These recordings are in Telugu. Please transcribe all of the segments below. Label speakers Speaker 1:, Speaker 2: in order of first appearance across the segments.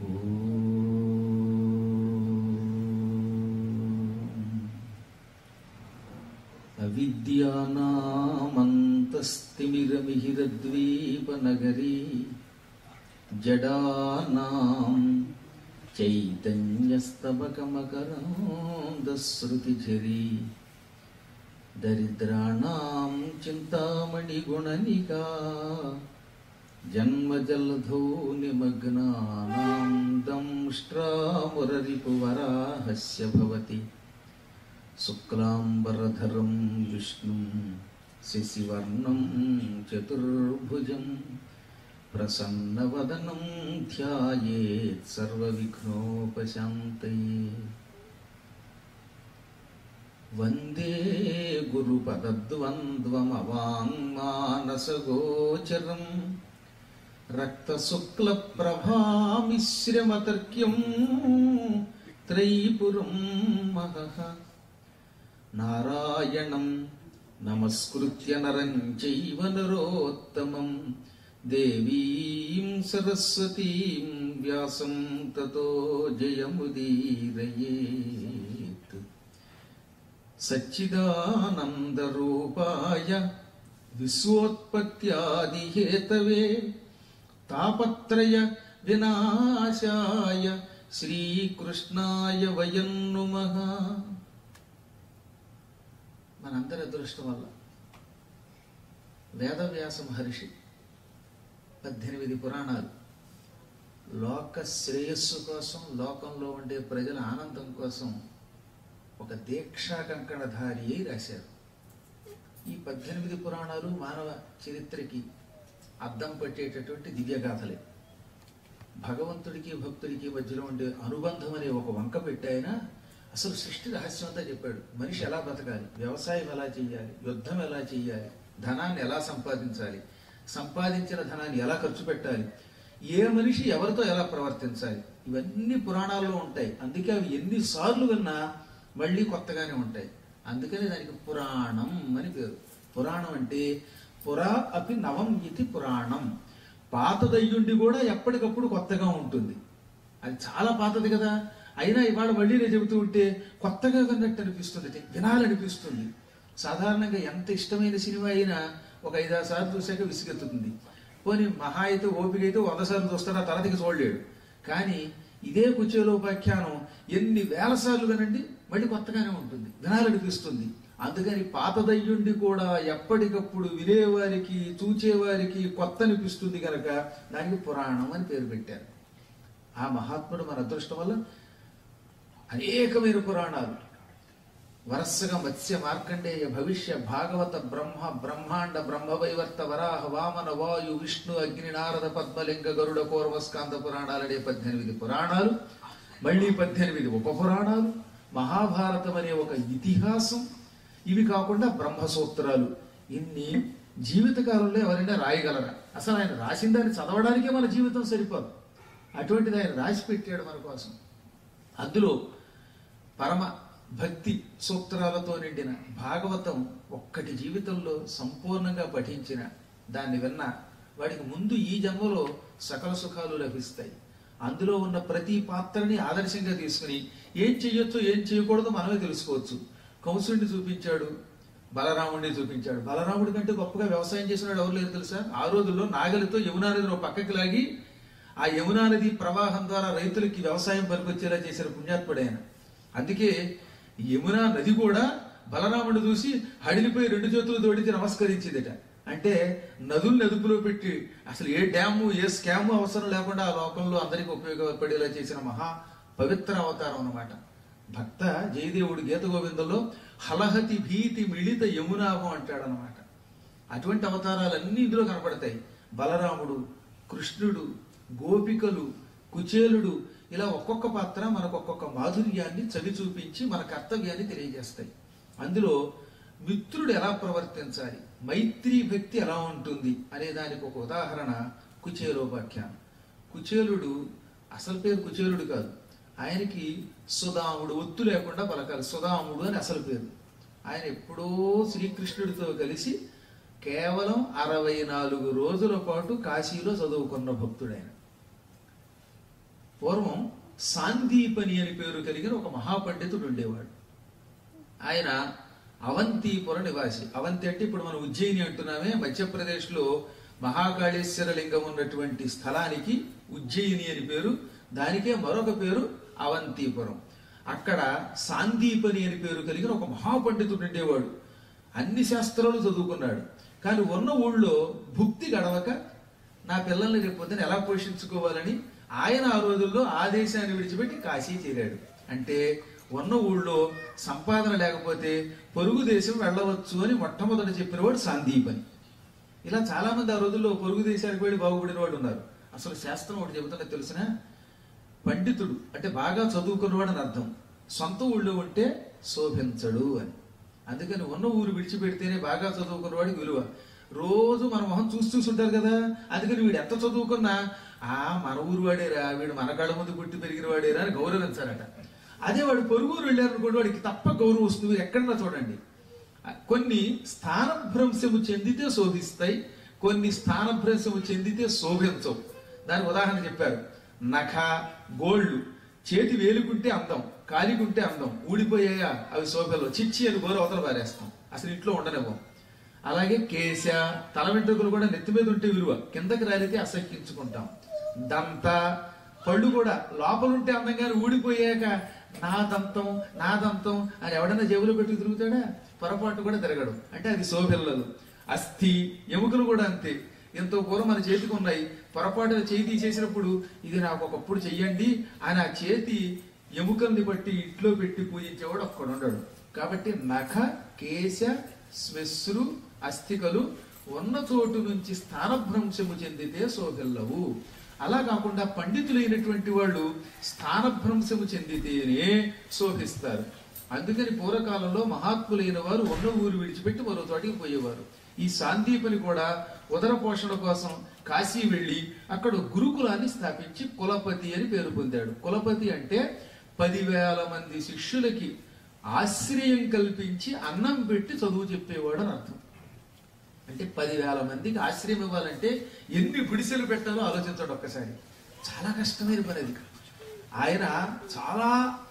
Speaker 1: అవిద్యానామంతస్తిమిరమిహిరద్వీపనగరీ జడానాం చైతన్యస్తబకమకరాంధశ్రుతిఝరీ దరిద్రాణాం చింతామణిగుణనికా జన్మజలధో నిమగ్నానాం దంష్ట్రామురరిపువరాహస్య భవతి శుక్లాంబరధరం విష్ణుం శశివర్ణం చతుర్భుజం ప్రసన్నవదనం ధ్యాయేత్ సర్వవిఘ్నోపశాంతయే వందే గురుపదద్వంద్వమవాङ्మానసగోచరం రక్తశుక్లప్రభామిశ్రమతర్క్యం త్రైపురం మహః నారాయణం నమస్కృత్య నరం చైవ నరోత్తమం దేవీం సరస్వతీం వ్యాసం తతో జయముదీరయేత్ సచ్చిదానందరూపాయ విశ్వోత్పత్యాదిహేతవే తాపత్రయ వినాశాయ శ్రీకృష్ణాయ వయం నుమః మనందరి అదృష్టం వల్ల వేదవ్యాస మహర్షి పద్దెనిమిది పురాణాలు లోక శ్రేయస్సు కోసం లోకంలో ఉండే ప్రజల ఆనందం కోసం ఒక దీక్షా కంకణధారి అయి రాశారు ఈ పద్దెనిమిది పురాణాలు మానవ చరిత్రకి అద్దం పట్టేటటువంటి దివ్యగాథలే భగవంతుడికి భక్తుడికి మధ్యలో ఉండే అనుబంధం అనే ఒక వంక పెట్టాయన అసలు సృష్టి రహస్యం అంతా చెప్పాడు మనిషి ఎలా బతకాలి వ్యవసాయం ఎలా చేయాలి యుద్ధం ఎలా చేయాలి ధనాన్ని ఎలా సంపాదించాలి సంపాదించిన ధనాన్ని ఎలా ఖర్చు పెట్టాలి ఏ మనిషి ఎవరితో ఎలా ప్రవర్తించాలి ఇవన్నీ పురాణాల్లో ఉంటాయి అందుకే అవి ఎన్నిసార్లు విన్నా మళ్ళీ కొత్తగానే ఉంటాయి అందుకని దానికి పురాణం అని పేరు పురాణం అంటే పురా అపి నవం ఇది పురాణం పాతదయ్యుండి కూడా ఎప్పటికప్పుడు కొత్తగా ఉంటుంది అది చాలా పాతది కదా అయినా ఇవాళ మళ్ళీ నేను చెబుతూ ఉంటే కొత్తగా విన్నట్టు అనిపిస్తుంది వినాలనిపిస్తుంది సాధారణంగా ఎంత ఇష్టమైన సినిమా అయినా ఒక ఐదారు సార్లు చూశాక విసిగెత్తుతుంది పోనీ మహా అయితే ఓపిక అయితే వంద సార్లు చూస్తాడు ఆ తరదికి చూడలేడు కానీ ఇదే కుచేలోపాఖ్యానం ఎన్ని వేల సార్లు వినండి మళ్ళీ కొత్తగానే ఉంటుంది వినాలనిపిస్తుంది అందుకని పాతదయ్యుండి కూడా ఎప్పటికప్పుడు వినేవారికి చూచేవారికి కొత్త అనిపిస్తుంది కనుక దానికి పురాణం అని పేరు పెట్టారు ఆ మహాత్ముడు మన అదృష్టం వల్ల అనేకమైన పురాణాలు వరసగా మత్స్య మార్కండేయ భవిష్య భాగవత బ్రహ్మ బ్రహ్మాండ బ్రహ్మవైవర్త వరాహ వామన వాయు విష్ణు అగ్ని నారద పద్మలింగ గరుడ కోర్వస్కాంత పురాణాలనే పద్దెనిమిది పురాణాలు మళ్ళీ పద్దెనిమిది ఉప పురాణాలు మహాభారతం అనే ఒక ఇతిహాసం ఇవి కాకుండా బ్రహ్మసూత్రాలు ఇన్ని జీవితకాలంలో ఎవరైనా రాయగలరా అసలు ఆయన రాసిన దాన్ని చదవడానికే మన జీవితం సరిపోదు అటువంటిది ఆయన రాసి పెట్టాడు మన కోసం అందులో పరమ భక్తి సూత్రాలతో నిండిన భాగవతం ఒక్కటి జీవితంలో సంపూర్ణంగా పఠించిన దాన్ని విన్న వాడికి ముందు ఈ జన్మలో సకల సుఖాలు లభిస్తాయి అందులో ఉన్న ప్రతి పాత్రని ఆదర్శంగా తీసుకుని ఏం చెయ్యొచ్చో ఏం చేయకూడదో మనమే తెలుసుకోవచ్చు కంసుడిని చూపించాడు బలరాముడిని చూపించాడు బలరాముడి కంటే గొప్పగా వ్యవసాయం చేసినాడు ఎవరు లేరు తెలుసా ఆ రోజుల్లో నాగలితో యమునా నదిని పక్కకి లాగి ఆ యమునా నది ప్రవాహం ద్వారా రైతులకి వ్యవసాయం పనికొచ్చేలా చేసిన పుణ్యాత్ముడు ఆయన అందుకే యమునా నది కూడా బలరాముడు చూసి హడిలిపోయి రెండు చేతులు తోడిచి నమస్కరించిందట అంటే నదుల్ని అదుపులో పెట్టి అసలు ఏ డ్యాము ఏ స్కాము అవసరం లేకుండా ఆ లోకంలో అందరికీ ఉపయోగపడేలా చేసిన మహా పవిత్ర అవతారం అన్నమాట భక్త జయదేవుడు గీత గోవిందంలో హలహతి భీతి మిళిత యమునాభం అంటాడనమాట అటువంటి అవతారాలన్నీ ఇందులో కనపడతాయి బలరాముడు కృష్ణుడు గోపికలు కుచేలుడు ఇలా ఒక్కొక్క పాత్ర మనకు ఒక్కొక్క మాధుర్యాన్ని చవి చూపించి మన కర్తవ్యాన్ని తెలియజేస్తాయి అందులో మిత్రుడు ఎలా ప్రవర్తించాలి మైత్రీ భక్తి ఎలా ఉంటుంది అనే దానికి ఒక ఉదాహరణ కుచేలోపాఖ్యానం కుచేలుడు అసలు పేరు కుచేలుడు కాదు ఆయనకి సుధాముడు ఒత్తు లేకుండా పలకాలి సుధాముడు అని అసలు పేరు ఆయన ఎప్పుడో శ్రీకృష్ణుడితో కలిసి కేవలం అరవై నాలుగు రోజుల పాటు కాశీలో చదువుకున్న భక్తుడు ఆయన పూర్వం సాందీపని అని పేరు కలిగిన ఒక మహాపండితుడు ఉండేవాడు ఆయన అవంతిపుర నివాసి అవంతి అంటే ఇప్పుడు మనం ఉజ్జయిని అంటున్నామే మధ్యప్రదేశ్లో మహాకాళేశ్వర లింగం ఉన్నటువంటి స్థలానికి ఉజ్జయిని అని పేరు దానికే మరొక పేరు అవంతిపురం అక్కడ సాందీపని అని పేరు కలిగిన ఒక మహాపండితుడు ఉండేవాడు అన్ని శాస్త్రాలు చదువుకున్నాడు కానీ ఉన్న ఊళ్ళో భుక్తి గడవక నా పిల్లల్ని రేపు పొద్దున ఎలా పోషించుకోవాలని ఆయన ఆ రోజుల్లో ఆ దేశాన్ని విడిచిపెట్టి కాశీ చేరాడు అంటే ఉన్న ఊళ్ళో సంపాదన లేకపోతే పొరుగు దేశం వెళ్ళవచ్చు అని మొట్టమొదట చెప్పినవాడు సాందీపని ఇలా చాలా మంది ఆ రోజుల్లో పొరుగు దేశానికి వెళ్ళి బాగుపడిన వాడు ఉన్నారు అసలు శాస్త్రం ఒకటి చెబుతున్నా తెలిసిన పండితుడు అంటే బాగా చదువుకున్నవాడు అని అర్థం సొంత ఊళ్ళో ఉంటే శోభించడు అని అందుకని ఉన్న ఊరు విడిచిపెడితేనే బాగా చదువుకున్నవాడికి విలువ రోజు మన మొహం చూసి చూస్తుంటారు కదా అందుకని వీడు ఎంత చదువుకున్నా ఆ మన ఊరు వాడేరా వీడు మన కళ్ళ ముందు పుట్టి పెరిగిన వాడేరా అని గౌరవించారట అదే వాడు పొరుగురు వెళ్ళారనుకోండి వాడికి తప్ప గౌరవం వస్తుంది మీరు ఎక్కడన్నా చూడండి కొన్ని స్థానభ్రంశము చెందితే శోభిస్తాయి కొన్ని స్థానభ్రంశము చెందితే శోభించవు దాని ఉదాహరణ చెప్పారు నఖ గోళ్ళు చేతి వేలుకుంటే అందం కాలికుంటే అందం ఊడిపోయాయా అవి శోభలో చిచ్చి అని గోర అవతల పారేస్తాం అసలు ఇంట్లో ఉండనివ్వం అలాగే కేశ తల వెంట్రుకలు కూడా నెత్తి మీద ఉంటే విలువ కిందకి రాలితే అసహ్యించుకుంటాం దంత పళ్ళు కూడా లోపల ఉంటే అందంగానే ఊడిపోయాక నా దంతం నా దంతం అని ఎవడన్నా జేబులో పెట్టి తిరుగుతాడా పొరపాటు కూడా తిరగడు అంటే అది శోభిల్లలు అస్థి ఎముకలు కూడా అంతే ఎంతో పూర్వం మన చేతికి ఉన్నాయి పొరపాటున చేయి తీసేసినప్పుడు ఇది నాకు ఒకప్పుడు చెయ్యండి అని ఆ చేతి ఎముకల్ని బట్టి ఇంట్లో పెట్టి పూజించేవాడు ఒక్కడు ఉండడు కాబట్టి నఖ కేశ శ్మశ్రు అస్థికలు ఉన్న చోటు నుంచి స్థానభ్రంశము చెందితే శోభిల్లవు అలా కాకుండా పండితులైనటువంటి వాళ్ళు స్థానభ్రంశము చెందితేనే శోభిస్తారు అందుకని పూర్వకాలంలో మహాత్ములైన వారు ఉన్న ఊరు విడిచిపెట్టి మరో చోటికి పోయేవారు ఈ సాందీపని కూడా ఉదర పోషణ కోసం కాశీ వెళ్ళి అక్కడ గురుకులాన్ని స్థాపించి కులపతి అని పేరు పొందాడు కులపతి అంటే పదివేల మంది శిష్యులకి ఆశ్రయం కల్పించి అన్నం పెట్టి చదువు చెప్పేవాడు అని అర్థం అంటే పదివేల మందికి ఆశ్రయం ఇవ్వాలంటే ఎన్ని గుడిసెలు పెట్టాలో ఆలోచించడం ఒక్కసారి చాలా కష్టమైన పని అది ఆయన చాలా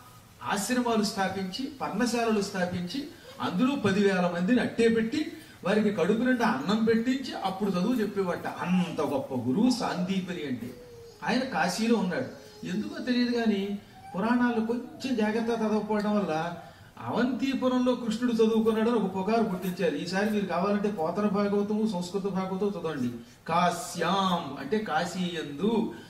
Speaker 1: ఆశ్రమాలు స్థాపించి పర్ణశాలలు స్థాపించి అందులో పదివేల మందిని అట్టే పెట్టి వారికి కడుపు నిండా అన్నం పెట్టించి అప్పుడు చదువు చెప్పేవాట అంత గొప్ప గురువు సాందీపని అంటే ఆయన కాశీలో ఉన్నాడు ఎందుకో తెలియదు కానీ పురాణాలు కొంచెం జాగ్రత్త చదవకపోవడం వల్ల అవంతిపురంలో కృష్ణుడు చదువుకున్నాడని ఒక పుకారు పుట్టించారు ఈసారి మీరు కావాలంటే పోతన భాగవతము సంస్కృత భాగవతం చదవండి కాశ్యాం అంటే కాశీ యందు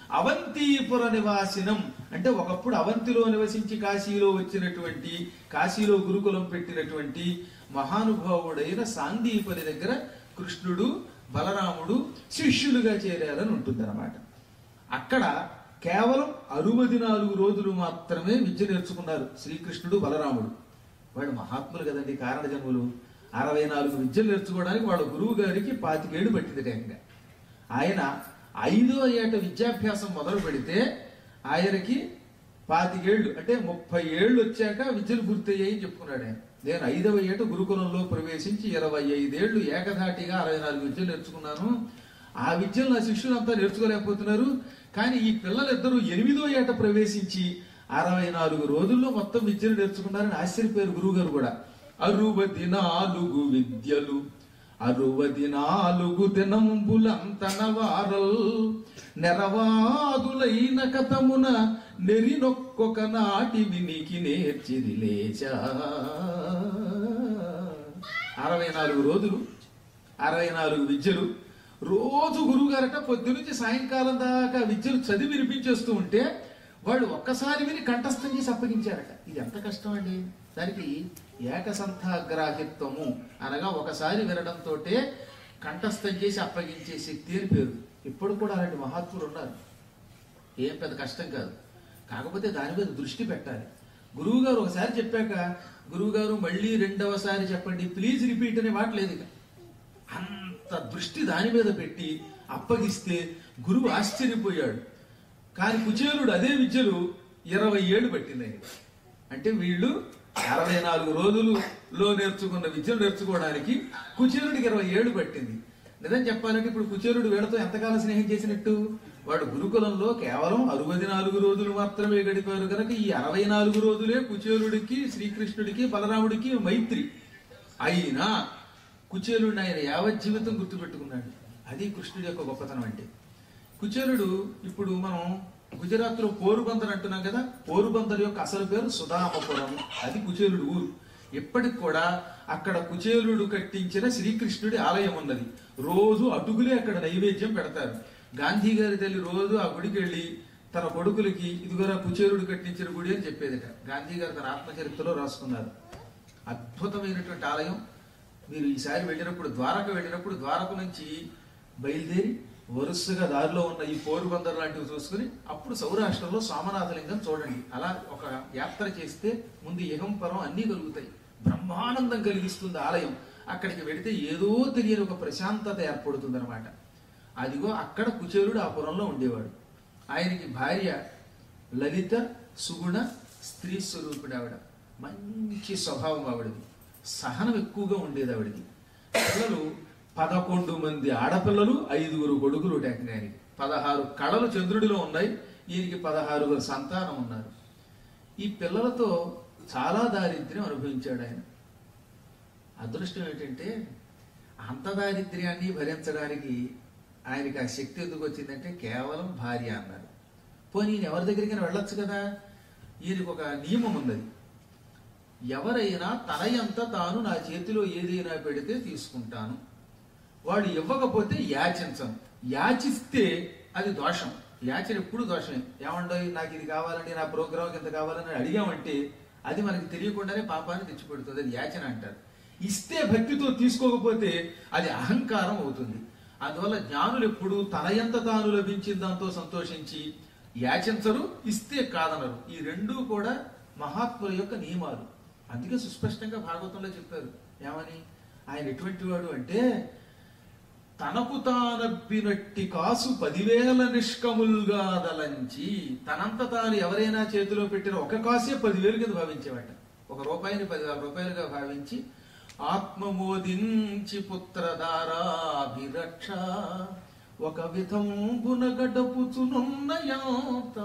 Speaker 1: అవంతిపుర నివాసినం అంటే ఒకప్పుడు అవంతిలో నివసించి కాశీలో వచ్చినటువంటి కాశీలో గురుకులం పెట్టినటువంటి మహానుభావుడైన సాందీపని దగ్గర కృష్ణుడు బలరాముడు శిష్యులుగా చేరారని ఉంటుంది అక్కడ కేవలం అరవది నాలుగు రోజులు మాత్రమే విద్య నేర్చుకున్నారు శ్రీకృష్ణుడు బలరాముడు వాడు మహాత్ములు కదండి కారణ జన్ములు అరవై నాలుగు విద్యలు నేర్చుకోవడానికి వాళ్ళ గురువు గారికి పాతికేడు పట్టింది టైంగా ఆయన ఐదో ఏట విద్యాభ్యాసం మొదలు పెడితే ఆయనకి పాతికేళ్లు అంటే ముప్పై ఏళ్ళు వచ్చాక విద్యలు పూర్తయ్యాయి చెప్పుకున్నాడు ఆయన నేను ఐదవ ఏట గురుకులంలో ప్రవేశించి ఇరవై ఐదేళ్లు ఏకధాటిగా అరవై నాలుగు విద్యలు నేర్చుకున్నాను ఆ విద్యలు నా శిష్యులు అంతా నేర్చుకోలేకపోతున్నారు కానీ ఈ పిల్లలిద్దరూ ఎనిమిదో ఏట ప్రవేశించి అరవై నాలుగు రోజుల్లో మొత్తం విద్యను నేర్చుకున్నారని ఆశ్చర్యపోయారు గురువు గారు కూడా అరువది నాలుగు విద్యలు అరువది నాలుగు దినంబులంతన వారల్ నెరవాదులైన కథమున నెరినొక్కొక నాటి వినికి నేర్చిది లేచా అరవై నాలుగు రోజులు అరవై నాలుగు విద్యలు రోజు గురువుగారట పొద్దు నుంచి సాయంకాలం దాకా విద్యలు చదివి వినిపించేస్తూ ఉంటే వాళ్ళు ఒక్కసారి విని కంఠస్థం చేసి అప్పగించారట ఇది ఎంత కష్టం అండి దానికి ఏకసంథాగ్రాహిత్వము అనగా ఒకసారి వినడంతో కంఠస్థం చేసి అప్పగించే శక్తి అని పేరు ఇప్పుడు కూడా అలాంటి మహాత్ములు ఉన్నారు ఏం పెద్ద కష్టం కాదు కాకపోతే దాని మీద దృష్టి పెట్టాలి గురువు గారు ఒకసారి చెప్పాక గురువు గారు మళ్ళీ రెండవసారి చెప్పండి ప్లీజ్ రిపీట్ అనే మాట లేదు ఇక అంత దృష్టి దాని మీద పెట్టి అప్పగిస్తే గురువు ఆశ్చర్యపోయాడు కానీ కుచేలుడు అదే విద్యలు ఇరవై ఏళ్ళు పట్టింది ఆయనకి. అంటే వీళ్ళు అరవై నాలుగు రోజులులో నేర్చుకున్న విద్యలు నేర్చుకోవడానికి కుచేలుడికి ఇరవై ఏళ్ళు పట్టింది నిజం చెప్పాలంటే ఇప్పుడు కుచేలుడు వీళ్ళతో ఎంతకాలం స్నేహం చేసినట్టు వాడు గురుకులంలో కేవలం అరవై నాలుగు రోజులు మాత్రమే గడిపారు కనుక ఈ అరవై నాలుగు రోజులే కుచేలుడికి శ్రీకృష్ణుడికి బలరాముడికి మైత్రి అయినా కుచేలుడిని ఆయన యావత్ జీవితం గుర్తుపెట్టుకున్నాడు అది కృష్ణుడి యొక్క గొప్పతనం అంటే కుచేలుడు ఇప్పుడు మనం గుజరాత్ లో పోరుబందర్ అంటున్నాం కదా పోరుబందర్ యొక్క అసలు పేరు సుధామపురం అది కుచేలుడు ఊరు ఇప్పటికి కూడా అక్కడ కుచేలుడు కట్టించిన శ్రీకృష్ణుడి ఆలయం ఉన్నది రోజు అటుకులే అక్కడ నైవేద్యం పెడతారు గాంధీ గారి తల్లి రోజు ఆ గుడికి వెళ్ళి తన కొడుకులకి ఇదిగోరా కుచేలుడు కట్టించిన గుడి అని చెప్పేదట గాంధీ గారు తన ఆత్మచరిత్రలో రాసుకున్నారు అద్భుతమైనటువంటి ఆలయం మీరు ఈసారి వెళ్ళినప్పుడు ద్వారక వెళ్ళినప్పుడు ద్వారక నుంచి బయలుదేరి వరుసగా దారిలో ఉన్న ఈ పోరుబందర్ లాంటివి చూసుకుని అప్పుడు సౌరాష్ట్రంలో సోమనాథలింగం చూడండి అలా ఒక యాత్ర చేస్తే ముందు ఇహం పరం అన్నీ కలుగుతాయి బ్రహ్మానందం కలిగిస్తుంది ఆలయం అక్కడికి వెడితే ఏదో తెలియని ఒక ప్రశాంతత ఏర్పడుతుంది అనమాట అదిగో అక్కడ కుచేలుడు ఆ పురంలో ఉండేవాడు ఆయనకి భార్య లలిత సుగుణ స్త్రీ స్వరూపుడు ఆవిడ మంచి స్వభావం ఆవిడది సహనం ఎక్కువగా ఉండేది ఆవిడకి పిల్లలు పదకొండు మంది ఆడపిల్లలు ఐదుగురు కొడుకులు టెక్నానికి పదహారు కళలు చంద్రుడిలో ఉన్నాయి ఈయనకి పదహారుగురు సంతానం ఉన్నారు ఈ పిల్లలతో చాలా దారిద్ర్యం అనుభవించాడు ఆయన అదృష్టం ఏంటంటే అంత దారిద్ర్యాన్ని భరించడానికి ఆయనకి ఆ శక్తి ఎందుకు వచ్చిందంటే కేవలం భార్య అన్నారు పోనీ ఈయన ఎవరి దగ్గరికి వెళ్ళొచ్చు కదా ఈయనకు ఒక నియమం ఉన్నది ఎవరైనా తనయంత తాను నా చేతిలో ఏదైనా పెడితే తీసుకుంటాను వాడు ఇవ్వకపోతే యాచించను యాచిస్తే అది దోషం యాచన ఎప్పుడు దోషమే ఏమండో నాకు ఇది కావాలండి నా ప్రోగ్రామ్ ఇంత కావాలని అడిగామంటే అది మనకి తెలియకుండానే పాపాన్ని తెచ్చిపెడుతుంది అది యాచన అంటారు ఇస్తే భక్తితో తీసుకోకపోతే అది అహంకారం అవుతుంది అందువల్ల జ్ఞానులు ఎప్పుడు తనయంత తాను లభించిన దాంతో సంతోషించి యాచించరు ఇస్తే కాదనరు ఈ రెండూ కూడా మహాత్ముల యొక్క నియమాలు అందుకే సుస్పష్టంగా భాగవతంలో చెప్పారు ఏమని ఆయన ఎటువంటి వాడు అంటే తనకు తానబ్బినట్టి కాసు పదివేల నిష్కములుగా దలంచి తనంత తాను ఎవరైనా చేతిలో పెట్టిన ఒక కాసే పదివేలు కింద భావించేవాట ఒక రూపాయిని పదివేల రూపాయలుగా భావించి ఆత్మమోదించి పుత్రదారాభిరక్ష ఒక విధంబున గడపుచునున్నయాంత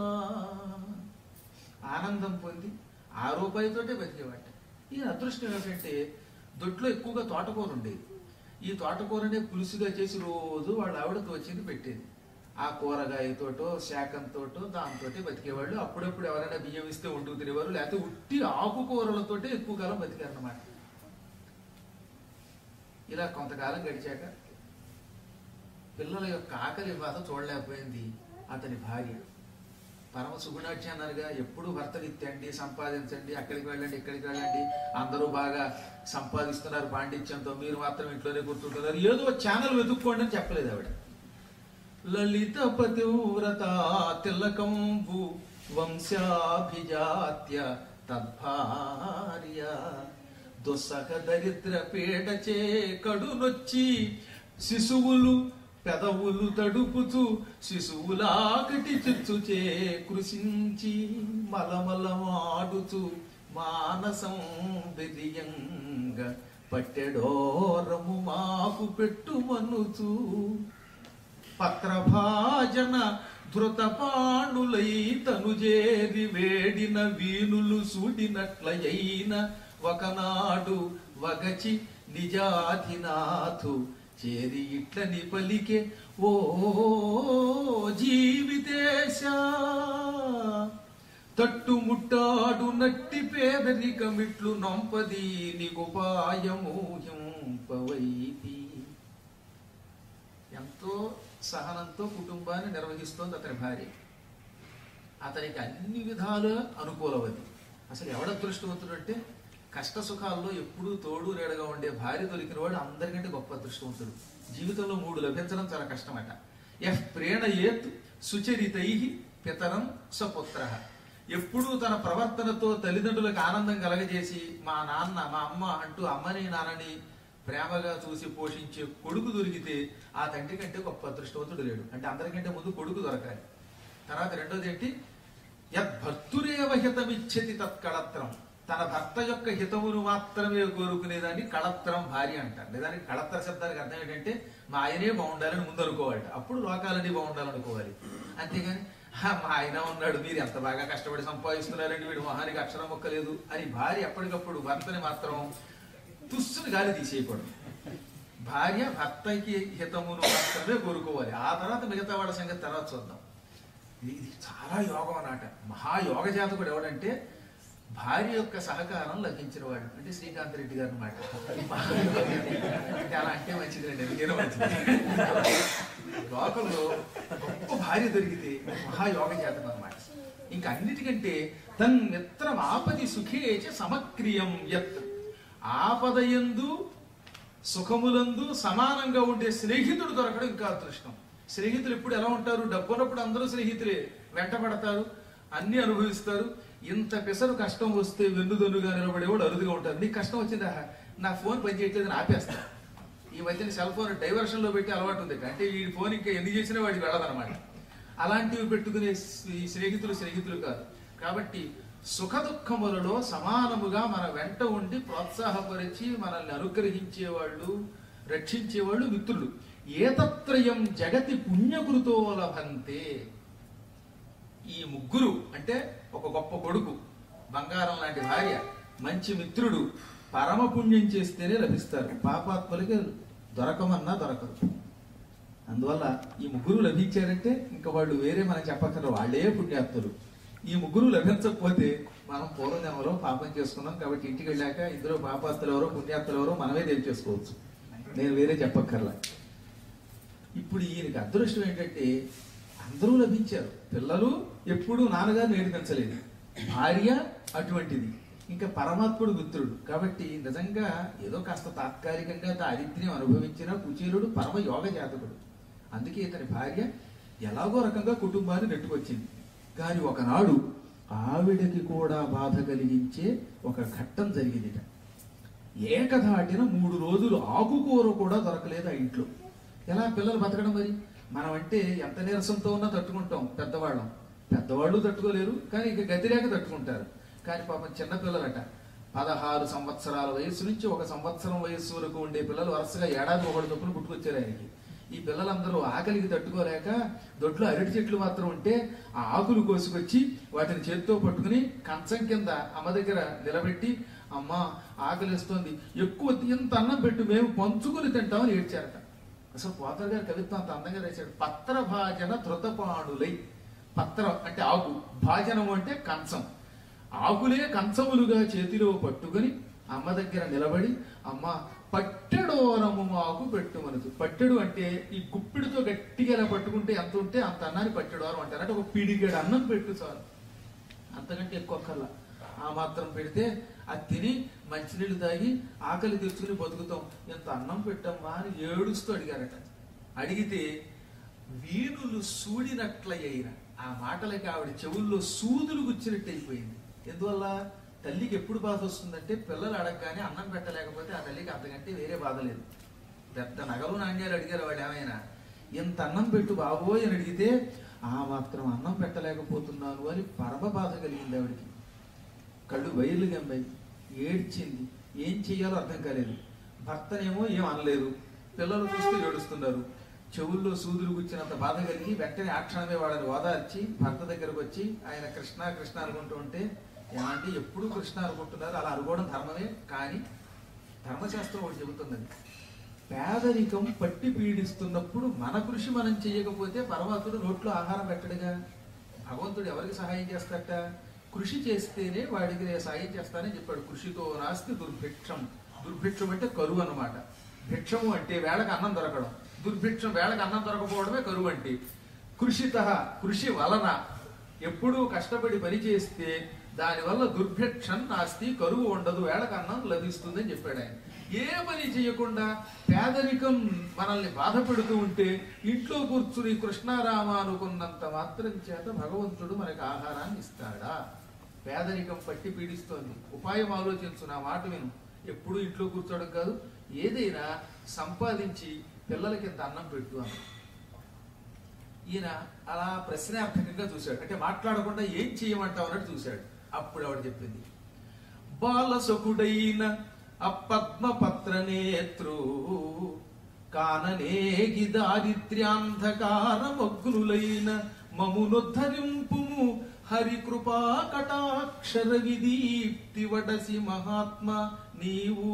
Speaker 1: ఆనందం పొంది ఆ రూపాయితోటే బతికేవాట ఈ అదృష్టం ఏంటంటే దొడ్లో ఎక్కువగా తోటకూర ఉండేది ఈ తోటకూరనే పులుసుగా చేసి రోజు వాళ్ళ ఆవిడతో వచ్చింది పెట్టేది ఆ కూరగాయతోటో శాకంతోటో దాంతో బతికేవాళ్ళు అప్పుడప్పుడు ఎవరైనా బియ్యం ఇస్తే వండుకు తినేవారు లేకపోతే ఉట్టి ఆకుకూరలతోటే ఎక్కువ కాలం బతికారన్నమాట ఇలా కొంతకాలం గడిచాక పిల్లల యొక్క ఆకలి బాధ చూడలేకపోయింది అతని భార్య పరమ సుగుణాఢ్య అన్నారుగా ఎప్పుడు భర్తని తెండి సంపాదించండి అక్కడికి వెళ్ళండి ఇక్కడికి వెళ్ళండి అందరూ బాగా సంపాదిస్తున్నారు పాండిత్యంతో మీరు మాత్రం ఇంట్లోనే కూర్చుంటున్నారు ఏదో ఛానల్ వెతుక్కోండి అని చెప్పలేదు ఆవిడ లలిత పతివ్రత తిలకంబు వంశాభిజాత్య తద్భార్య దుస్సహ దరిద్ర పీడచే కడునొచ్చి శిశువులు పెదవులు తడుపుతూ శిశువులాకటి చిచ్చుచే కృషించి మలమలమాడుచు మానసం బెదియంగ పట్టెడోరము మాకు పెట్టుమనుచు పత్రభాజన ధృతపాణులై తనుజేరి వేడిన వీణులు సూడినట్లయైన ఒకనాడు వగచి నిజాధినాథు చేరి ఇట్లని పలికే ఓ జీవితేశ తట్టుముట్టాడు నట్టి పేదరికమిట్లు నొంపది నిగుపాయము హింపవైతి ఎంతో సహనంతో కుటుంబాన్ని నిర్వహిస్తోంది అతని భార్య అతనికి అన్ని విధాలు అనుకూలవది అసలు ఎవడ అదృష్టవంతుడు అంటే కష్ట సుఖాల్లో ఎప్పుడూ తోడు రేడగా ఉండే భార్య దొరికిన వాడు అందరికంటే గొప్ప అదృష్టవంతుడు జీవితంలో మూడు లభించడం చాలా కష్టమట ఎఫ్ ప్రేణయేత్ సుచరితై పితరం సపుత్ర ఎప్పుడూ తన ప్రవర్తనతో తల్లిదండ్రులకు ఆనందం కలగజేసి మా నాన్న మా అమ్మ అంటూ అమ్మని నాన్నని ప్రేమగా చూసి పోషించే కొడుకు దొరికితే ఆ తండ్రి కంటే గొప్ప అదృష్టవంతుడు లేడు అంటే అందరికంటే ముందు కొడుకు దొరకాలి తర్వాత రెండోది ఏంటి యద్భర్తురేవ హితమిచ్చతి తత్కళత్రం తన భర్త యొక్క హితమును మాత్రమే కోరుకునేదాన్ని కళత్రం భార్య అంటారు నిజానికి కళత్ర శబ్దానికి అర్థం ఏంటంటే మా ఆయనే బాగుండాలని ముందు అనుకోవాలట అప్పుడు లోకాలన్నీ బాగుండాలనుకోవాలి అంతేగాని "హా, మా ఆయన ఉన్నాడు మీరు ఎంత బాగా కష్టపడి సంపాదిస్తున్నారండి వీడు మొహానికి అక్షరం మొక్కలేదు అని భార్య ఎప్పటికప్పుడు భర్తని మాత్రం తుస్సుని గాలి తీసేయకూడదు భార్య భర్తకి హితమును మాత్రమే కోరుకోవాలి ఆ తర్వాత మిగతా వాళ్ళ సంగతి తర్వాత చూద్దాం ఇది ఇది చాలా యోగం అన్నమాట మహాయోగ జాతకుడు ఎవడంటే భార్య యొక్క సహకారం లభించిన వాడు అంటే శ్రీకాంత్ రెడ్డి గారు అనమాట అంటే అలా అంటే మంచిది అండి ఎందుకైనా మంచిది లోకంలో గొప్ప భార్య దొరికితే మహాయోగ జాతకం అనమాట ఇంకా అన్నిటికంటే తన్ మిత్రం ఆపది సుఖేచ సమక్రియం యత్ ఆపదయందు సుఖములందు సమానంగా ఉండే స్నేహితుడు దొరకడం ఇంకా అదృష్టం స్నేహితులు ఎప్పుడు ఎలా ఉంటారు డబ్బు ఉన్నప్పుడు అందరూ స్నేహితులే వెంటబడతారు అన్ని అనుభవిస్తారు ఇంత పెసరు కష్టం వస్తే వెన్నుదన్నుగా నిలబడేవాడు అరుదుగా ఉంటారు నీకు కష్టం వచ్చిందా నా ఫోన్ పని చేయట్లేదని ఆపేస్తా ఈ మధ్యన సెల్ ఫోన్ డైవర్షన్ లో పెట్టి అలవాటు ఉంది అంటే ఈ ఫోన్ ఇంకా ఎన్ని చేసినా వాడికి వెళ్ళదన్నమాట అలాంటివి పెట్టుకునే ఈ స్నేహితులు స్నేహితులు కాదు కాబట్టి సుఖ దుఃఖములలో సమానముగా మన వెంట ఉండి ప్రోత్సాహపరిచి మనల్ని అనుగ్రహించేవాళ్ళు రక్షించేవాళ్ళు మిత్రులు ఏతత్రయం జగతి పుణ్యకృతో లభంతే ఈ ముగ్గురు అంటే ఒక గొప్ప కొడుకు బంగారం లాంటి భార్య మంచి మిత్రుడు పరమ పుణ్యం చేస్తేనే లభిస్తారు పాపాత్మలకి దొరకమన్నా దొరకరు అందువల్ల ఈ ముగ్గురు లభించారంటే ఇంకా వాళ్ళు వేరే మనం చెప్పక్కర్లేదు వాళ్ళే పుణ్యాత్తులు ఈ ముగ్గురు లభించకపోతే మనం పూర్వజన్మలో పాపం చేసుకున్నాం కాబట్టి ఇంటికి వెళ్ళాక ఇందులో పాపాత్తులు ఎవరో పుణ్యాత్తులు ఎవరో మనమే తేల్చేసుకోవచ్చు నేను వేరే చెప్పక్కర్లా ఇప్పుడు ఈయనకి అదృష్టం ఏంటంటే అందరూ లభించారు పిల్లలు ఎప్పుడూ నాన్నగారు నేర్పించలేదు భార్య అటువంటిది ఇంకా పరమాత్ముడు మిత్రుడు కాబట్టి నిజంగా ఏదో కాస్త తాత్కాలికంగా దారిద్ర్యం అనుభవించిన కుచేరుడు పరమ యోగ జాతకుడు అందుకే ఇతని భార్య ఎలాగో రకంగా కుటుంబాన్ని నెట్టుకొచ్చింది కానీ ఒకనాడు ఆవిడకి కూడా బాధ కలిగించే ఒక ఘట్టం జరిగిందిట ఏకధాటిన మూడు రోజులు ఆకుకూర కూడా దొరకలేదు ఆ ఇంట్లో ఎలా పిల్లలు బతకడం మరి మనం అంటే ఎంత నీరసంతో ఉన్నా తట్టుకుంటాం పెద్దవాళ్ళం పెద్దవాళ్ళు తట్టుకోలేరు కానీ ఇక గతిరేక తట్టుకుంటారు కానీ పాపం చిన్న పిల్లలట పదహారు సంవత్సరాల వయసు నుంచి ఒక సంవత్సరం వయస్సు వరకు ఉండే పిల్లలు వరుసగా ఏడాది ఒకటి చొప్పున పుట్టుకొచ్చారు ఆయనకి ఈ పిల్లలందరూ ఆకలికి తట్టుకోలేక దొడ్లో అరటి చెట్లు మాత్రం ఉంటే ఆ ఆకులు కోసుకొచ్చి వాటిని చేత్తో పట్టుకుని కంచం కింద అమ్మ దగ్గర నిలబెట్టి అమ్మ ఆకలిస్తోంది ఎక్కువ ఇంత అన్నం పెట్టు మేము పంచుకుని తింటామని ఏడ్చారట అసలు పోతర్ గారి కవిత్వం అంత అందంగా రాశాడు పత్ర భాజన ధృతపాణులై పత్రం అంటే ఆకు భాజనము అంటే కంచం ఆకులే కంచములుగా చేతిలో పట్టుకుని అమ్మ దగ్గర నిలబడి అమ్మ పట్టెడోరము మాకు పెట్టుమనదు పట్టెడు అంటే ఈ గుప్పిడితో గట్టిగా ఇలా పట్టుకుంటే ఎంత ఉంటే అంత అన్నాన్ని పట్టెడోరం అంటారు అంటే ఒక పిడిగడు అన్నం పెట్టు చాలు అంతకంటే ఎక్కువ కల్లా ఆ మాత్రం పెడితే అది తిని మంచినీళ్ళు తాగి ఆకలి తెచ్చుకుని బతుకుతాం ఎంత అన్నం పెట్టమ్మా అని ఏడుస్తూ అడిగారట అడిగితే వీణులు సూడినట్లయిన ఆ మాటలకి ఆవిడ చెవుల్లో సూదులు గుచ్చినట్టు అయిపోయింది ఎందువల్ల తల్లికి ఎప్పుడు బాధ వస్తుందంటే పిల్లలు అడగగానే అన్నం పెట్టలేకపోతే ఆ తల్లికి అంతకంటే వేరే బాధ లేదు పెద్ద నగలు నాణ్యాలు అడిగారు వాళ్ళు ఏమైనా ఇంత అన్నం పెట్టు బాబోయ్ అని అడిగితే ఆ మాత్రం అన్నం పెట్టలేకపోతున్నాను అని పరమ బాధ కలిగింది ఆవిడికి కళ్ళు వైర్లు గంబాయి ఏడ్చింది ఏం చెయ్యాలో అర్థం కాలేదు భర్తనేమో ఏం అనలేదు పిల్లలు చూస్తూ ఏడుస్తున్నారు చెవుల్లో సూదులు గుచ్చినంత బాధ కలిగి వెంటనే ఆ క్షణమే వాళ్ళని ఓదార్చి భర్త దగ్గరకు వచ్చి ఆయన కృష్ణ కృష్ణ అనుకుంటూ ఉంటే ఏమంటే ఎప్పుడు కృష్ణ అనుకుంటున్నారు అలా అనుకోవడం ధర్మమే కానీ ధర్మశాస్త్రం ఒకటి చెబుతున్నది పేదరికం పట్టి పీడిస్తున్నప్పుడు మన కృషి మనం చేయకపోతే పరమాత్ముడు నోట్లో ఆహారం పెట్టడుగా భగవంతుడు ఎవరికి సహాయం చేస్తాట కృషి చేస్తేనే వాడికి నేను సాయం చేస్తానని చెప్పాడు కృషితో నాస్తి దుర్భిక్షం దుర్భిక్షం అంటే కరువు అన్నమాట భిక్షము అంటే వేళకు అన్నం దొరకడం దుర్భిక్షం వేళకు అన్నం దొరకపోవడమే కరువు అంటే కృషిత కృషి వలన ఎప్పుడూ కష్టపడి పని చేస్తే దానివల్ల దుర్భిక్షం నాస్తి కరువు ఉండదు వేళకు అన్నం లభిస్తుందని చెప్పాడు ఆయన ఏ పని చేయకుండా పేదరికం మనల్ని బాధ పెడుతూ ఉంటే ఇంట్లో కూర్చుని కృష్ణారామ అనుకున్నంత మాత్రం చేత భగవంతుడు మనకి ఆహారాన్ని ఇస్తాడా పేదరికం పట్టి పీడిస్తోంది ఉపాయం ఆలోచించు నా మాట విను ఎప్పుడు ఇంట్లో కూర్చోవడం కాదు ఏదైనా సంపాదించి పిల్లలకి ఇంత అన్నం పెట్టు అని ఈయన అలా ప్రశ్నార్థకంగా చూశాడు అంటే మాట్లాడకుండా ఏం చేయమంటావు అన్నట్టు చూశాడు అప్పుడు ఆవిడ చెప్పింది
Speaker 2: బాలసకుడైన అపద్మపత్ర నేత్రు కాననేగి దారిద్ర్యాంధకారమగ్నులైన మమునుద్ధరింపుము హరికృపా కటాక్షర విదీప్తి వడసి మహాత్మ నీవు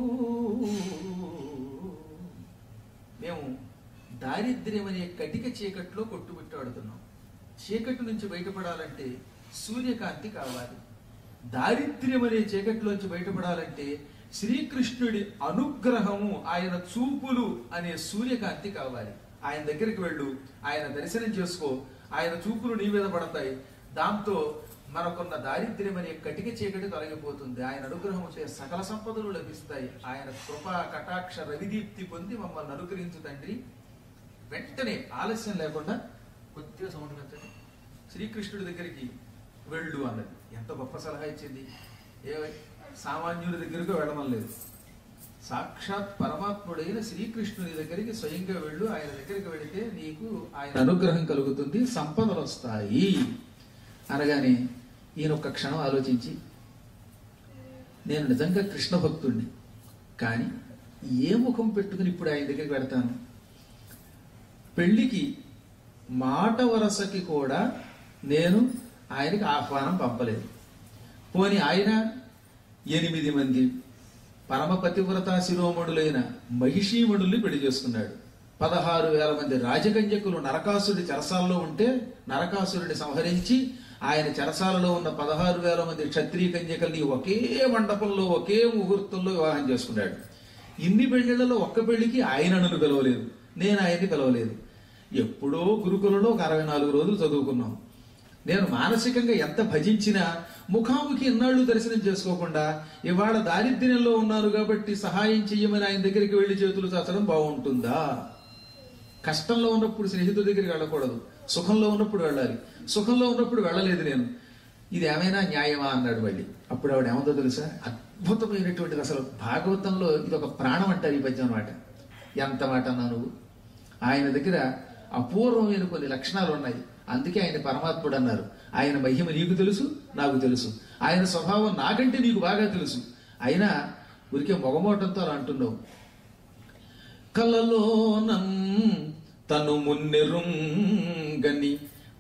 Speaker 2: మేము దారిద్ర్యం అనే కటిక చీకట్లో కొట్టుమిట్టాడుతున్నాం చీకటి నుంచి బయటపడాలంటే సూర్యకాంతి కావాలి దారిద్ర్యం అనే చీకటిలోంచి బయటపడాలంటే శ్రీకృష్ణుడి అనుగ్రహము ఆయన చూపులు అనే సూర్యకాంతి కావాలి ఆయన దగ్గరికి వెళ్ళు ఆయన దర్శనం చేసుకో ఆయన చూపులు నీ మీద పడతాయి దాంతో మనకున్న దారిద్ర్యం అనే కటిక చీకటి తొలగిపోతుంది ఆయన అనుగ్రహం చే సకల సంపదలు లభిస్తాయి ఆయన కృపా కటాక్ష రవిదీప్తి పొంది మమ్మల్ని అనుగ్రహించు తండ్రి వెంటనే ఆలస్యం లేకుండా కొద్దిగా సౌండ్ పెంచండి శ్రీకృష్ణుడి దగ్గరికి వెళ్ళు అన్నది ఎంత గొప్ప సలహా ఇచ్చింది ఏ సామాన్యుడి దగ్గరకు వెళ్ళడం లేదు సాక్షాత్ పరమాత్ముడైన శ్రీకృష్ణుని దగ్గరికి స్వయంగా వెళ్ళు ఆయన దగ్గరికి వెళితే నీకు ఆయన అనుగ్రహం కలుగుతుంది సంపదలు వస్తాయి అనగానే ఈయన ఒక్క క్షణం ఆలోచించి నేను నిజంగా కృష్ణ భక్తుడిని కానీ ఏ ముఖం పెట్టుకుని ఇప్పుడు ఆయన దగ్గరికి వెడతాను పెళ్లికి మాట వరసకి కూడా నేను ఆయనకి ఆహ్వానం పంపలేదు పోని ఆయన ఎనిమిది మంది పరమ పతివ్రత శిరోమణులైన మహిషీమణుల్ని పెళ్లి చేసుకున్నాడు పదహారు వేల మంది రాజకన్యకులు నరకాసురుడి చెరసాలలో ఉంటే నరకాసురుడిని సంహరించి ఆయన చెరసాలలో ఉన్న పదహారు వేల మంది క్షత్రియ కన్యకల్ని ఒకే మండపంలో ఒకే ముహూర్తంలో వివాహం చేసుకున్నాడు ఇన్ని పెళ్లిళ్లలో ఒక్క పెళ్లికి ఆయన నన్ను పిలవలేదు నేను ఆయన్ని పిలవలేదు ఎప్పుడో గురుకులలో ఒక అరవై నాలుగు రోజులు చదువుకున్నాం నేను మానసికంగా ఎంత భజించినా ముఖాముఖి ఇన్నాళ్ళు దర్శనం చేసుకోకుండా ఇవాళ దారిద్ర్యంలో ఉన్నాను కాబట్టి సహాయం చెయ్యమని ఆయన దగ్గరికి వెళ్లి చేతులు చాచడం బాగుంటుందా కష్టంలో ఉన్నప్పుడు స్నేహితుడి దగ్గరికి వెళ్ళకూడదు సుఖంలో ఉన్నప్పుడు వెళ్ళాలి సుఖంలో ఉన్నప్పుడు వెళ్ళలేదు నేను ఇది ఏమైనా న్యాయమా అన్నాడు మళ్ళీ అప్పుడు ఆవిడ ఏమందో తెలుసా అద్భుతమైనటువంటిది అసలు భాగవతంలో ఇది ఒక ప్రాణం అంటారు ఈ పద్యం అనమాట ఎంత మాట అన్నా నువ్వు ఆయన దగ్గర అపూర్వమైన కొన్ని లక్షణాలు ఉన్నాయి అందుకే ఆయన పరమాత్ముడు అన్నారు ఆయన మహిమ నీకు తెలుసు నాకు తెలుసు ఆయన స్వభావం నాకంటే నీకు బాగా తెలుసు అయినా ఊరికే మొగమోటంతో అలా అంటున్నావు కలలోనం తను మున్నెరుంగని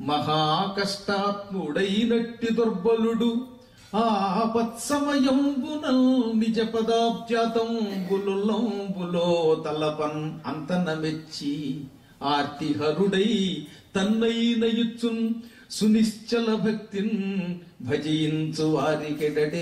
Speaker 2: మహాకష్టాత్ముడైనట్టి దుర్బలుడు ఆపత్సమయంబునల్ నిజ పదాబ్జాతంబులులంబులో తలపన్ అంతన మెచ్చి ఆర్తిహరుడై తన్నైనయుచున్ సునిశ్చల భక్తిన్ భజించు వారికెడడే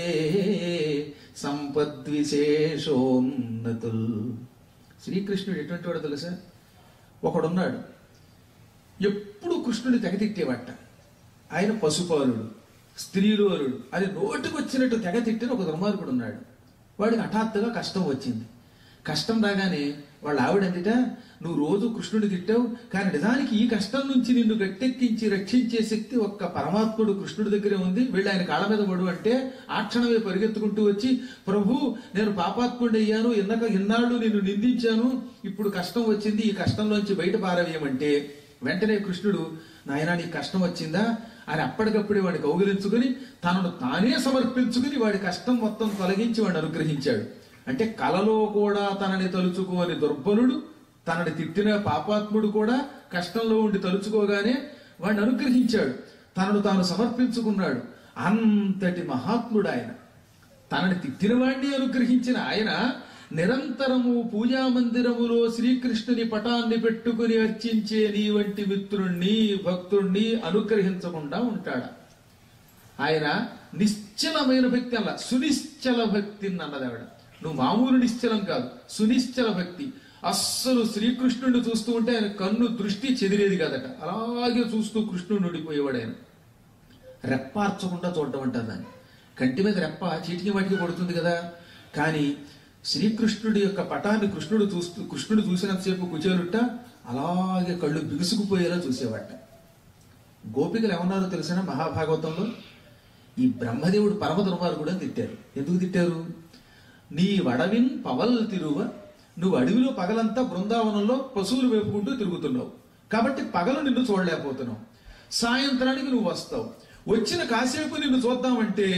Speaker 2: సంపద్విశేషోన్నతుల్ శ్రీకృష్ణుడు ఎటువంటి వాడు తెలుసా ఒకడున్నాడు ఎప్పుడు కృష్ణుని తెగతిట్టేవాట ఆయన పశుపాలుడు స్త్రీలోలుడు అది నోటికొచ్చినట్టు తెగ తిట్టిన ఒక దుర్మార్గుడు ఉన్నాడు వాడికి హఠాత్తుగా కష్టం వచ్చింది కష్టం రాగానే వాళ్ళ ఆవిడందిట నువ్వు రోజు కృష్ణుని తిట్టావు కానీ నిజానికి ఈ కష్టం నుంచి నిన్ను గట్టెక్కించి రక్షించే శక్తి ఒక్క పరమాత్ముడు కృష్ణుడి దగ్గరే ఉంది వెళ్ళి ఆయన కాళ్ళ మీద పడు అంటే ఆ క్షణమే పరిగెత్తుకుంటూ వచ్చి ప్రభు నేను పాపాత్ముడి అయ్యాను ఇన్నక ఇన్నాళ్ళు నిన్ను నిందించాను ఇప్పుడు కష్టం వచ్చింది ఈ కష్టంలోంచి బయట పారవేయమంటే వెంటనే కృష్ణుడు నాయనా నీకు కష్టం వచ్చిందా అని అప్పటికప్పుడే వాడిని కౌగిలించుకుని తనను తానే సమర్పించుకుని వాడి కష్టం మొత్తం తొలగించి వాడిని అనుగ్రహించాడు అంటే కలలో కూడా తనని తలుచుకోని దుర్బలుడు తనని తిట్టిన పాపాత్ముడు కూడా కష్టంలో ఉండి తలుచుకోగానే వాడిని అనుగ్రహించాడు తనను తాను సమర్పించుకున్నాడు అంతటి మహాత్ముడు ఆయన తనని తిట్టిన వాడిని అనుగ్రహించిన ఆయన నిరంతరము పూజా మందిరములో శ్రీకృష్ణుని పటాన్ని పెట్టుకుని అర్చించే నీ వంటి మిత్రుణ్ణి భక్తుణ్ణి అనుగ్రహించకుండా ఉంటాడా ఆయన నిశ్చలమైన భక్తి అల్ల సునిశ్చల భక్తి అన్నది ఆవిడ నువ్వు మామూలు నిశ్చలం కాదు సునిశ్చల భక్తి అస్సలు శ్రీకృష్ణుడిని చూస్తూ ఉంటే ఆయన కన్ను దృష్టి చెదిరేది కాదట అలాగే చూస్తూ కృష్ణుడు ఉండిపోయేవాడు ఆయన రెప్పార్చకుండా చూడటం అంటారు దాన్ని కంటి మీద రెప్ప చీటికి వాటికి పడుతుంది కదా కానీ శ్రీకృష్ణుడి యొక్క పటాన్ని కృష్ణుడు చూస్తూ కృష్ణుడు చూసినంతసేపు కుచేరుట అలాగే కళ్ళు బిగుసుకుపోయేలా చూసేవాట గోపికలు ఏమన్నారో తెలిసిన మహాభాగవతంలో ఈ బ్రహ్మదేవుడు పరమ దుర్మార్గుడు అని తిట్టారు ఎందుకు తిట్టారు నీ వడవిన్ పవల్ తిరువ నువ్వు అడవిలో పగలంతా బృందావనంలో పశువులు వేపుకుంటూ తిరుగుతున్నావు కాబట్టి పగలు నిన్ను చూడలేకపోతున్నావు సాయంత్రానికి నువ్వు వస్తావు వచ్చిన కాసేపు నిన్ను చూద్దామంటే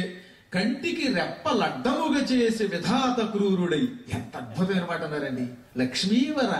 Speaker 2: కంటికి రెప్పలడ్డముగా చేసే విధాత క్రూరుడై ఎంత అద్భుతమైన మాట అన్నారండి లక్ష్మీవర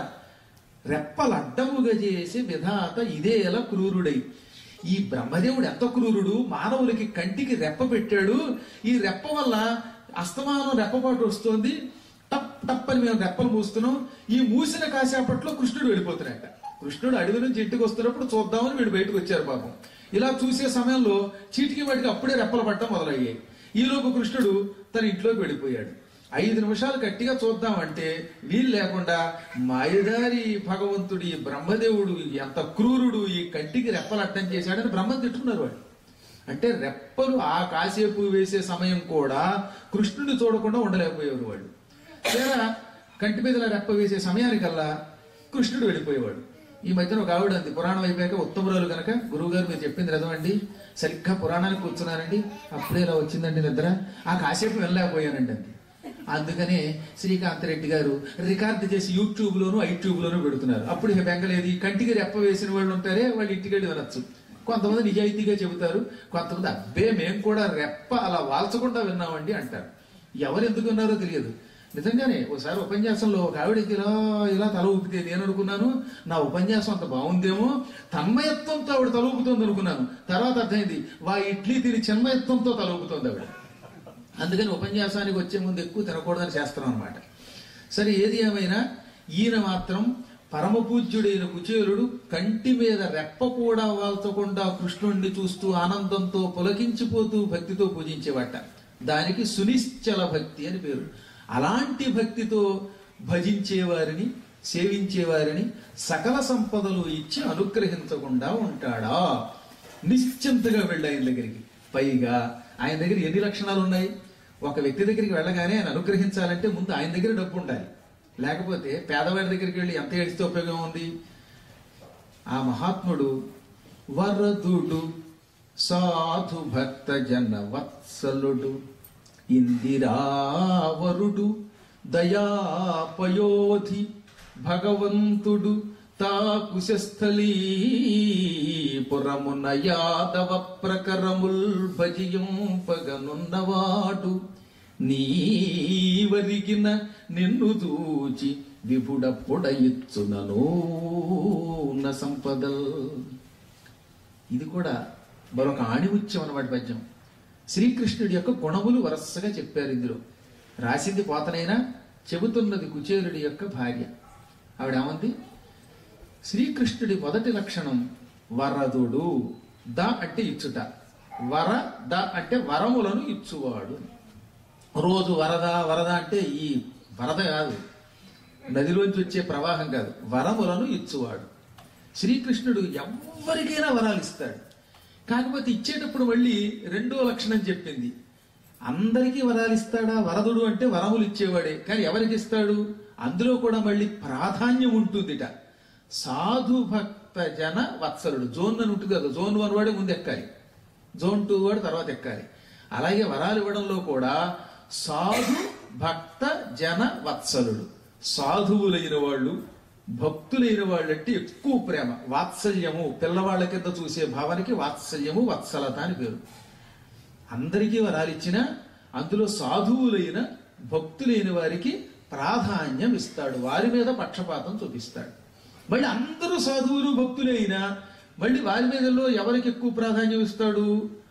Speaker 2: రెప్పలడ్డముగా చేసే విధాత ఇదేలా క్రూరుడై ఈ బ్రహ్మదేవుడు ఎంత క్రూరుడు మానవులకి కంటికి రెప్ప పెట్టాడు ఈ రెప్ప వల్ల అస్తమానం రెప్పపాటు వస్తుంది టప్ టప్ అని మేము రెప్పలు మూస్తున్నాం ఈ మూసిన కాసేపట్లో కృష్ణుడు వెళ్ళిపోతున్నట్ట కృష్ణుడు అడవి నుంచి ఇంటికి వస్తున్నప్పుడు చూద్దామని వీడు బయటకు వచ్చారు పాపం ఇలా చూసే సమయంలో చీటికి వాటికి అప్పుడే రెప్పలు పట్టడం మొదలయ్యాయి ఈలోపు కృష్ణుడు తన ఇంట్లోకి వెళ్ళిపోయాడు ఐదు నిమిషాలు గట్టిగా చూద్దామంటే వీలు లేకుండా మాయదారి భగవంతుడు ఈ బ్రహ్మదేవుడు ఎంత క్రూరుడు ఈ కంటికి రెప్పలు అడ్డం చేశాడని బ్రహ్మ తిట్టుకున్నారు వాడు అంటే రెప్పలు ఆ కాసేపు వేసే సమయం కూడా కృష్ణుడిని చూడకుండా ఉండలేకపోయేవారు వాళ్ళు లేదా కంటి మీద ఇలా రెప్ప వేసే సమయానికల్లా కృష్ణుడు వెళ్ళిపోయేవాడు ఈ మధ్యన ఒక ఆవిడ అంది పురాణం అయిపోయాక ఉత్తమరాలు కనుక గురువు గారు మీరు చెప్పింది నిజమండి సరిగ్గా పురాణానికి కూర్చున్నానండి అప్పుడే ఇలా వచ్చిందండి నిద్ర ఆ కాసేపు వెళ్ళలేకపోయానండి అంది అందుకనే శ్రీకాంత్ రెడ్డి గారు రికార్డు చేసి యూట్యూబ్ లోను ఐట్యూబ్ లోను పెడుతున్నారు అప్పుడు ఇక బెంగలేదు కంటికి రెప్ప వేసిన వాళ్ళు ఉంటారే వాళ్ళు ఇంటికి వెళ్ళి వినొచ్చు కొంతమంది నిజాయితీగా చెబుతారు కొంతమంది అబ్బే మేము కూడా రెప్ప అలా వాల్చకుండా విన్నామండి అంటారు ఎవరు ఎందుకు విన్నారో తెలియదు నిజంగానే ఒకసారి ఉపన్యాసంలో ఒక ఆవిడకి ఇలా ఇలా తల ఊపితే నేను అనుకున్నాను నా ఉపన్యాసం అంత బాగుందేమో తన్మయత్వంతో ఆవిడ తల ఊపుతోంది అనుకున్నాను తర్వాత అర్థమైంది వా ఇడ్లీ తిని చిన్మయత్వంతో తల ఊపుతోంది ఆవిడ అందుకని ఉపన్యాసానికి వచ్చే ముందు ఎక్కువ తినకూడదని చేస్తున్నాం అనమాట సరే ఏది ఏమైనా ఈయన మాత్రం పరమ పూజ్యుడైన కుచేలుడు కంటి మీద రెప్ప కూడా వాల్చకుండా కృష్ణుణ్ణి చూస్తూ ఆనందంతో పులకించిపోతూ భక్తితో పూజించేవాట దానికి సునిశ్చల భక్తి అని పేరు అలాంటి భక్తితో భజించేవారిని సేవించేవారిని సకల సంపదలు ఇచ్చి అనుగ్రహించకుండా ఉంటాడా నిశ్చింతగా వెళ్ళి ఆయన దగ్గరికి పైగా ఆయన దగ్గర ఎన్ని లక్షణాలు ఉన్నాయి ఒక వ్యక్తి దగ్గరికి వెళ్ళగానే ఆయన అనుగ్రహించాలంటే ముందు ఆయన దగ్గర డబ్బు ఉండాలి లేకపోతే పేదవాడి దగ్గరికి వెళ్ళి ఎంత ఏడిస్తే ఉపయోగం ఉంది ఆ మహాత్ముడు వరదుడు సాధు భక్త జన వత్సలుడు ఇందిరావరుడు దయాపయోధి భగవంతుడు తా కుశస్థలీపురమున యాదవ ప్రకరముల్ భజింపగనున్నవాడు నీవరిగిన నిన్ను దూచి విపుడప్పుడ ఇచ్చునను న సంపదల్ ఇది కూడా మరొక ఆణిముత్యం అన్నమాట పద్యం శ్రీకృష్ణుడి యొక్క గుణములు వరసగా చెప్పారు ఇందులో రాసింది పోతనైనా చెబుతున్నది కుచేరుడి యొక్క భార్య ఆవిడేమంది శ్రీకృష్ణుడి మొదటి లక్షణం వరదుడు ద అంటే ఇచ్చుట వర ద అంటే వరములను ఇచ్చువాడు రోజు వరద వరద అంటే ఈ వరద కాదు నదిలోంచి వచ్చే ప్రవాహం కాదు వరములను ఇచ్చువాడు శ్రీకృష్ణుడు ఎవరికైనా వరాలు ఇస్తాడు కాకపోతే ఇచ్చేటప్పుడు మళ్ళీ రెండో లక్షణం చెప్పింది అందరికీ వరాలు ఇస్తాడా వరదుడు అంటే వరములు ఇచ్చేవాడే కానీ ఎవరికి ఇస్తాడు అందులో కూడా మళ్ళీ ప్రాధాన్యం ఉంటుందిట సాధు భక్త జన వత్సలుడు జోన్ అని ఉంటుంది కదా జోన్ వన్ వాడే ముందు ఎక్కాలి జోన్ టూ వాడు తర్వాత ఎక్కాలి అలాగే వరాలు ఇవ్వడంలో కూడా సాధు భక్త జన వత్సలుడు సాధువులైన వాళ్ళు భక్తులైన వాళ్ళంటే ఎక్కువ ప్రేమ వాత్సల్యము పిల్లవాళ్ళ కింద చూసే భావానికి వాత్సల్యము వత్సలత అని పేరు అందరికీ వరాలు ఇచ్చినా అందులో సాధువులైన భక్తులైన వారికి ప్రాధాన్యం ఇస్తాడు వారి మీద పక్షపాతం చూపిస్తాడు మళ్ళీ అందరూ సాధువులు భక్తులైనా మళ్ళీ వారి మీదలో ఎవరికి ఎక్కువ ప్రాధాన్యం ఇస్తాడు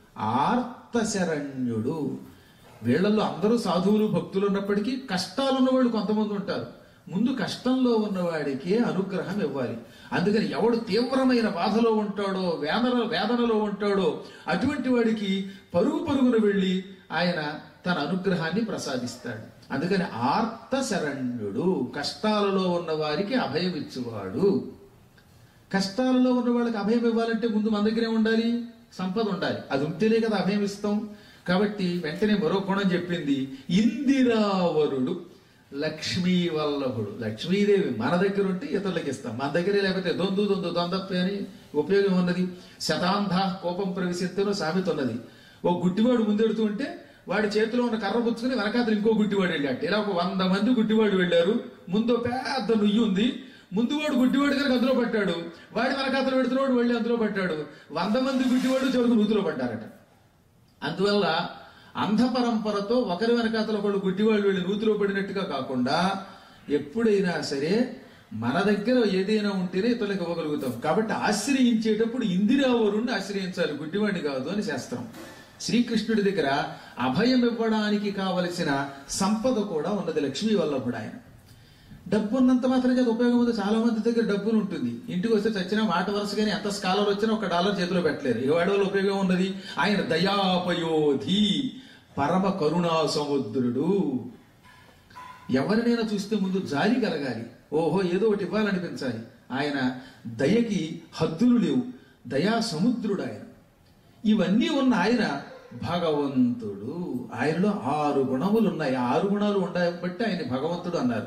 Speaker 2: ఆర్తశరణ్యుడు వీళ్ళల్లో అందరూ సాధువులు భక్తులు ఉన్నప్పటికీ కష్టాలు ఉన్నవాళ్ళు కొంతమంది ఉంటారు ముందు కష్టంలో ఉన్నవాడికే అనుగ్రహం ఇవ్వాలి అందుకని ఎవడు తీవ్రమైన బాధలో ఉంటాడో వేదన వేదనలో ఉంటాడో అటువంటి వాడికి పరుగు పరుగున వెళ్ళి ఆయన తన అనుగ్రహాన్ని ప్రసాదిస్తాడు అందుకని ఆర్త శరణ్యుడు కష్టాలలో ఉన్న వారికి అభయం ఇచ్చువాడు కష్టాలలో ఉన్న వాళ్ళకి అభయం ఇవ్వాలంటే ముందు మన దగ్గరే ఉండాలి సంపద ఉండాలి అది ఉంటేనే కదా అభయం ఇస్తాం కాబట్టి వెంటనే మరో గుణం చెప్పింది ఇందిరావరుడు లక్ష్మీ వల్లభుడు లక్ష్మీదేవి మన దగ్గర ఉంటే ఇతరులకు ఇస్తాం మన దగ్గరే లేకపోతే దొందు దొందు దొందప్పే అని ఉపయోగం ఉన్నది శతాంధ కోపం ప్రవేశిస్తేనో సామెత ఉన్నది ఒక గుడ్డివాడు ముందెడుతూ ఉంటే వాడి చేతిలో ఉన్న కర్ర పుచ్చుకుని వెనకాతలు ఇంకో గుడ్డివాడు వెళ్ళాడు ఇలా ఒక వంద మంది గుడ్డివాడు వెళ్ళారు ముందు పెద్ద నుయ్యి ఉంది ముందు వాడు గుడ్డివాడు కనుక అందులో పట్టాడు వాడి వెనకాతలు పెడుతున్నాడు వెళ్ళి అందులో పట్టాడు వంద మంది గుడ్డివాడు చివరికి నూతిలో పడ్డారట అందువల్ల అంధ పరంపరతో ఒకరి వెనకాతల ఒకళ్ళు గుడ్డివాళ్ళు వెళ్ళి నూతిలో పడినట్టుగా కాకుండా ఎప్పుడైనా సరే మన దగ్గర ఏదైనా ఉంటేనే ఇతరులకు ఇవ్వగలుగుతాం కాబట్టి ఆశ్రయించేటప్పుడు ఇందిరావరుణ్ణి ఆశ్రయించాలి గుడ్డివాడిని కాదు అని శాస్త్రం శ్రీకృష్ణుడి దగ్గర అభయం ఇవ్వడానికి కావలసిన సంపద కూడా ఉన్నది లక్ష్మీ వల్లభుడు ఆయన డబ్బు ఉన్నంత మాత్రం చేత ఉపయోగం ఉంది చాలా మంది దగ్గర డబ్బులు ఉంటుంది ఇంటికి వస్తే చచ్చినా మాట వరుసగానే ఎంత స్కాలర్ వచ్చినా ఒక డాలర్ చేతిలో పెట్టలేరు ఏ వాడి వల్ల ఉపయోగం ఉన్నది ఆయన దయాపయోధి పరమ కరుణా సముద్రుడు ఎవరినైనా చూస్తే ముందు జాలి కలగాలి ఓహో ఏదో ఒకటి ఇవ్వాలనిపించాలి ఆయన దయకి హద్దులు లేవు దయా సముద్రుడు ఆయన ఇవన్నీ ఉన్న ఆయన భగవంతుడు ఆయనలో ఆరు గుణములు ఉన్నాయి ఆ ఆరు గుణాలు ఉండబట్టి ఆయన భగవంతుడు అన్నారు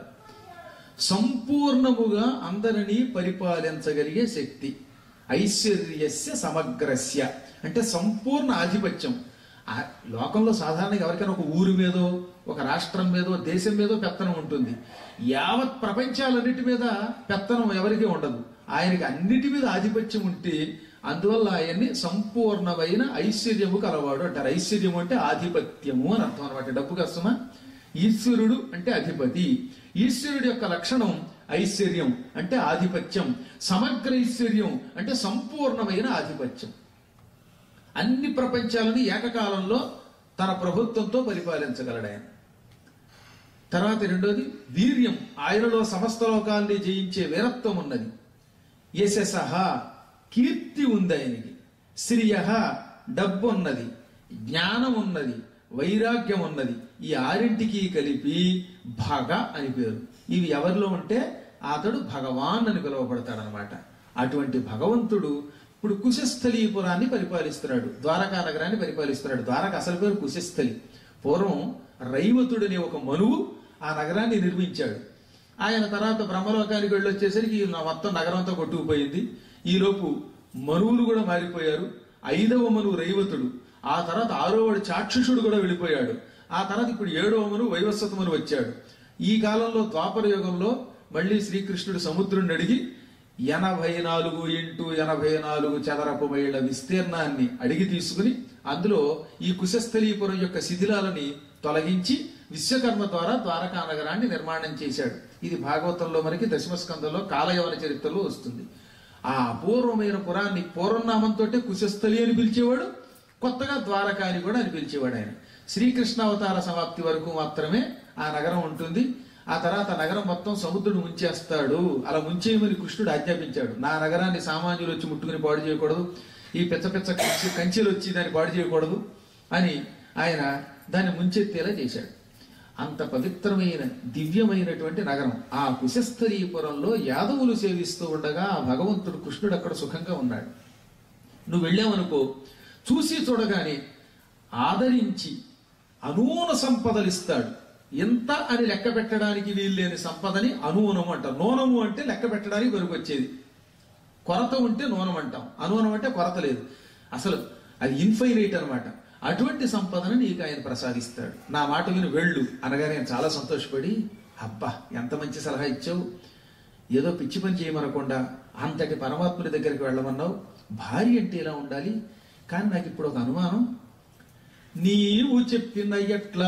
Speaker 2: సంపూర్ణముగా అందరినీ పరిపాలించగలిగే శక్తి ఐశ్వర్యస్య సమగ్రస్య అంటే సంపూర్ణ ఆధిపత్యం ఆ లోకంలో సాధారణంగా ఎవరికైనా ఒక ఊరి మీదో ఒక రాష్ట్రం మీదో దేశం మీదో పెత్తనం ఉంటుంది యావత్ ప్రపంచాలన్నిటి మీద పెత్తనం ఎవరికీ ఉండదు ఆయనకి అన్నిటి మీద ఆధిపత్యం ఉంటే అందువల్ల ఆయన్ని సంపూర్ణమైన ఐశ్వర్యము కలవాడు అంటారు ఐశ్వర్యము అంటే ఆధిపత్యము అని అర్థం అనమాట డబ్బు కష్టమా ఈశ్వరుడు అంటే అధిపతి ఈశ్వరుడు యొక్క లక్షణం ఐశ్వర్యం అంటే ఆధిపత్యం సమగ్ర ఐశ్వర్యం అంటే సంపూర్ణమైన ఆధిపత్యం అన్ని ప్రపంచాలను ఏకకాలంలో తన ప్రభుత్వంతో పరిపాలించగలడు ఆయన తర్వాత రెండోది వీర్యం ఆయనలో సమస్త లోకాల్ని జయించే వీరత్వం ఉన్నది యశసహ కీర్తి ఉంది ఆయనకి శ్రియ డబ్బు ఉన్నది జ్ఞానం ఉన్నది వైరాగ్యం ఉన్నది ఈ ఆరింటికి కలిపి భగ అని పేరు ఇవి ఎవరిలో ఉంటే అతడు భగవాన్ అని పిలువబడతాడనమాట అటువంటి భగవంతుడు ఇప్పుడు కుశస్థలీపురాన్ని పరిపాలిస్తున్నాడు ద్వారకా నగరాన్ని పరిపాలిస్తున్నాడు ద్వారక అసలు పేరు కుశస్థలి పూర్వం రైవతుడనే ఒక మనువు ఆ నగరాన్ని నిర్మించాడు ఆయన తర్వాత బ్రహ్మలోకానికి వెళ్ళొచ్చేసరికి ఈ మొత్తం నగరం అంతా కొట్టుకుపోయింది ఈలోపు మనువులు కూడా మారిపోయారు ఐదవ మనువు రైవతుడు ఆ తర్వాత ఆరోవాడు చాక్షుషుడు కూడా వెళ్ళిపోయాడు ఆ తర్వాత ఇప్పుడు ఏడవ మనువు వైవస్వత మనువు వచ్చాడు ఈ కాలంలో ద్వాపర యుగంలో మళ్ళీ శ్రీకృష్ణుడు సముద్రుడిని అడిగి ఎనభై నాలుగు ఇంటూ ఎనభై నాలుగు చదరపు మైళ్ళ విస్తీర్ణాన్ని అడిగి తీసుకుని అందులో ఈ కుశస్థలీపురం యొక్క శిథిలాలని తొలగించి విశ్వకర్మ ద్వారా ద్వారకా నగరాన్ని నిర్మాణం చేశాడు ఇది భాగవతంలో మనకి దశమస్కందంలో కాలయవన చరిత్రలో వస్తుంది ఆ అపూర్వమైన పురాన్ని పూర్వనామంతో కుశస్థలి అని పిలిచేవాడు కొత్తగా ద్వారక అని కూడా అని పిలిచేవాడు ఆయన శ్రీకృష్ణ అవతార సమాప్తి వరకు మాత్రమే ఆ నగరం ఉంటుంది ఆ తర్వాత ఆ నగరం మొత్తం సముద్రుడు ముంచేస్తాడు అలా ముంచేయమని కృష్ణుడు ఆజ్ఞాపించాడు నా నగరాన్ని సామాన్యులు వచ్చి ముట్టుకుని పాడు చేయకూడదు ఈ పెద్ద పెద్ద కంచె కంచెలు వచ్చి దాన్ని పాడు చేయకూడదు అని ఆయన దాన్ని ముంచెత్తేలా చేశాడు అంత పవిత్రమైన దివ్యమైనటువంటి నగరం ఆ కుశస్థలీపురంలో యాదవులు సేవిస్తూ ఉండగా ఆ భగవంతుడు కృష్ణుడు అక్కడ సుఖంగా ఉన్నాడు నువ్వు వెళ్ళావనుకో చూసి చూడగానే ఆదరించి అనూన సంపదలు ఇస్తాడు ఎంత అని లెక్క పెట్టడానికి వీల్లేని సంపదని అనూనము అంటారు నూనము అంటే లెక్క పెట్టడానికి వచ్చేది కొరత ఉంటే నూనం అంటాం అనూనం అంటే కొరత లేదు అసలు అది ఇన్ఫైనైట్ అన్నమాట అటువంటి సంపదను నీకు ఆయన ప్రసాదిస్తాడు నా మాట విని వెళ్ళు అనగా నేను చాలా సంతోషపడి అబ్బా ఎంత మంచి సలహా ఇచ్చావు ఏదో పిచ్చి పని చేయమనకుండా అంతటి పరమాత్ముడి దగ్గరికి వెళ్ళమన్నావు భార్య అంటే ఇలా ఉండాలి కానీ నాకు ఇప్పుడు ఒక అనుమానం నీవు చెప్పిన ఎట్లా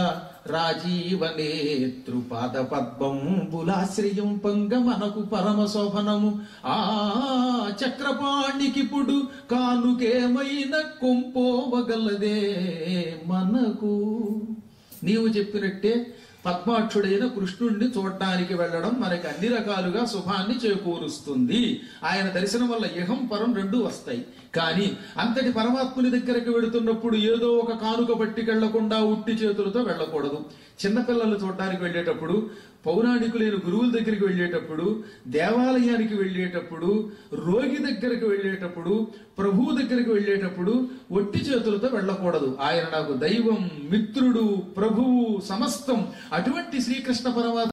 Speaker 2: రాజీవనేత్రు పాద పద్మంబులాశ్రయం పంగ మనకు పరమ శోభనము ఆ చక్రపాణికిప్పుడు కానుకేమైన కొంపోవగలదే మనకు నీవు చెప్పినట్టే పద్మాక్షుడైన కృష్ణుణ్ణి చూడటానికి వెళ్ళడం మనకి అన్ని రకాలుగా శుభాన్ని చేకూరుస్తుంది ఆయన దర్శనం వల్ల ఇహం పరం రెండు వస్తాయి కానీ అంతటి పరమాత్ముని దగ్గరికి వెళుతున్నప్పుడు ఏదో ఒక కానుక పట్టుకెళ్లకుండా ఉట్టి చేతులతో వెళ్ళకూడదు చిన్నపిల్లలు చూడటానికి వెళ్ళేటప్పుడు పౌరాణికులైన గురువుల దగ్గరికి వెళ్ళేటప్పుడు దేవాలయానికి వెళ్ళేటప్పుడు రోగి దగ్గరికి వెళ్ళేటప్పుడు ప్రభువు దగ్గరికి వెళ్ళేటప్పుడు ఒట్టి చేతులతో వెళ్ళకూడదు ఆయన నాకు దైవం మిత్రుడు ప్రభువు సమస్తం అటువంటి శ్రీకృష్ణ పరమాత్మ